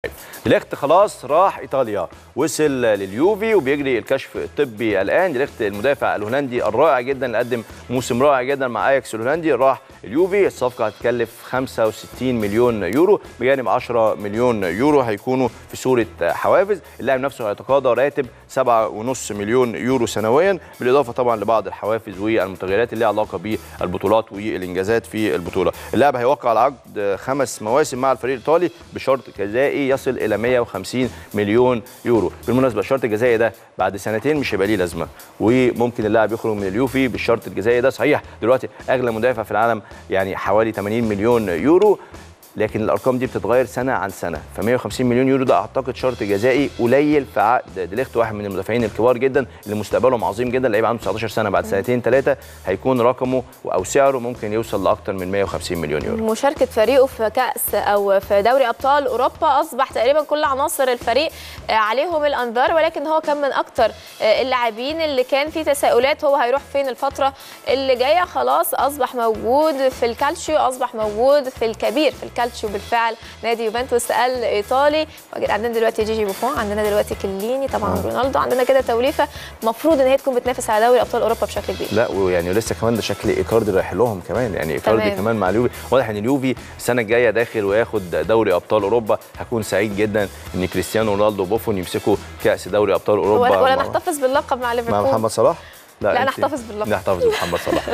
ديليخت خلاص راح ايطاليا وصل لليوفي وبيجري الكشف الطبي الان ديليخت المدافع الهولندي الرائع جدا اللي قدم موسم رائع جدا مع اياكس الهولندي راح اليوفي الصفقه هتكلف 65 مليون يورو بجانب 10 مليون يورو هيكونوا في صوره حوافز اللاعب نفسه هيتقاضى راتب 7.5 مليون يورو سنويا بالاضافه طبعا لبعض الحوافز والمتغيرات اللي لها علاقه بالبطولات والانجازات في البطوله اللاعب هيوقع على عقد خمس مواسم مع الفريق الايطالي بشرط جزائي يصل الى 150 مليون يورو بالمناسبه الشرط الجزائي ده بعد سنتين مش هيبقى ليه لازمه وممكن اللاعب يخرج من اليوفي بالشرط الجزائي ده صحيح دلوقتي اغلى مدافع في العالم يعني حوالي 80 مليون يورو لكن الارقام دي بتتغير سنه عن سنه ف 150 مليون يورو ده اعتقد شرط جزائي قليل في عقد ديليخت واحد من المدافعين الكبار جدا اللي مستقبلهم عظيم جدا لعيب عنده 19 سنه بعد سنتين ثلاثه هيكون رقمه او سعره ممكن يوصل لاكثر من 150 مليون يورو مشاركه فريقه في كاس او في دوري ابطال اوروبا اصبح تقريبا كل عناصر الفريق عليهم الانظار ولكن هو كان من اكثر اللاعبين اللي كان في تساؤلات هو هيروح فين الفتره اللي جايه خلاص اصبح موجود في الكالتشيو اصبح موجود في الكبير في الكالتشيو بالفعل نادي يوفنتوس الايطالي عندنا دلوقتي جيجي بوفون عندنا دلوقتي كليني طبعا آه. رونالدو عندنا كده توليفه المفروض ان هي تكون بتنافس على دوري ابطال اوروبا بشكل كبير لا ويعني لسه كمان ده شكل ايكاردي رايح لهم كمان يعني ايكاردي تمام. كمان مع اليوفي واضح ان اليوفي السنه الجايه داخل وياخد دوري ابطال اوروبا هكون سعيد جدا ان كريستيانو رونالدو وبوفون يمسكوا كاس دوري ابطال اوروبا ولا, ولا مع- نحتفظ باللقب مع مع ليفربول محمد صلاح لا، أنت- نحتفظ باللقب. نحتفظ بمحمد صلاح